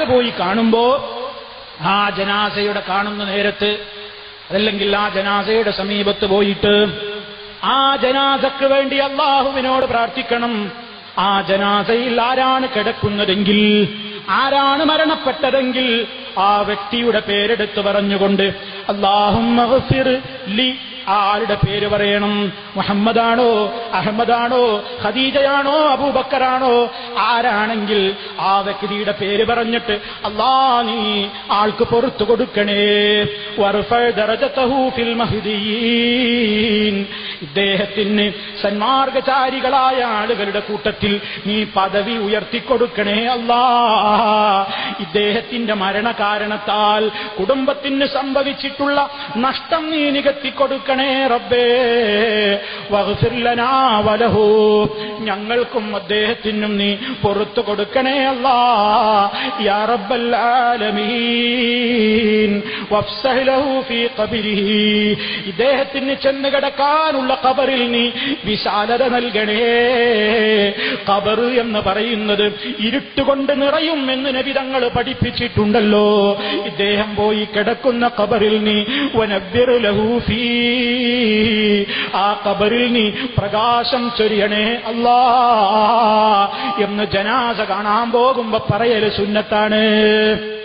പോയി കാണുമ്പോ ആ ജനാസയുടെ കാണുന്ന നേരത്ത് അതല്ലെങ്കിൽ ആ ജനാസയുടെ സമീപത്ത് പോയിട്ട് ആ ജനാസക്ക് വേണ്ടി അള്ളാഹുവിനോട് പ്രാർത്ഥിക്കണം ആ ജനാസയിൽ ആരാണ് കിടക്കുന്നതെങ്കിൽ ആരാണ് മരണപ്പെട്ടതെങ്കിൽ ആ വ്യക്തിയുടെ പേരെടുത്ത് പറഞ്ഞുകൊണ്ട് അള്ളാഹും ആരുടെ പേര് പറയണം മുഹമ്മദാണോ അഹമ്മദാണോ ഖദീജയാണോ അബൂബക്കറാണോ ആരാണെങ്കിൽ ആ വ്യക്തിയുടെ പേര് പറഞ്ഞിട്ട് അല്ലാ നീ ആൾക്ക് പുറത്തു കൊടുക്കണേ വർഫഅ ദറജതഹു ഫിൽ മഹ്ദിയീൻ ഇദ്ദേഹത്തിന് സന്മാർഗചാരികളായ ആളുകളുടെ കൂട്ടത്തിൽ നീ പദവി ഉയർത്തിക്കൊടുക്കണേ അല്ലാ ഇദ്ദേഹത്തിന്റെ മരണകാരണത്താൽ കുടുംബത്തിന് സംഭവിച്ചിട്ടുള്ള നഷ്ടം നീ നികത്തിക്കൊടുക്കണേ റബ്ബേ വഹുഫിർലനാ വലഹു ഞങ്ങൾക്കും അദ്ദേഹത്തിനും നീ പുറത്തു കൊടുക്കണേ അല്ലാ യാ റബ്ബൽ ആലമീൻ വഫ്സഹ് ലഹു ഫീ ഖബരിഹി ഇദ്ദേഹത്തിന് ചെന്ന് കിടക്കാനുള്ള ഖബറിൽ നീ വിശാലത നൽകണേ ഖബർ എന്ന് പറയുന്നത് ഇരുട്ടുകൊണ്ട് നിറയും എന്ന് നബി തങ്ങൾ പഠിപ്പിച്ചിട്ടുണ്ടല്ലോ ഇദ്ദേഹം പോയി കിടക്കുന്ന ഖബറിൽ നീ വനവ്വിർ ലഹു ഫീ ആ ഖബറിൽ നീ പ്രകാശം ചൊരിയണേ അല്ലാ എന്ന് ജനാസ കാണാൻ പോകുമ്പോ പറയല് സുന്നത്താണ്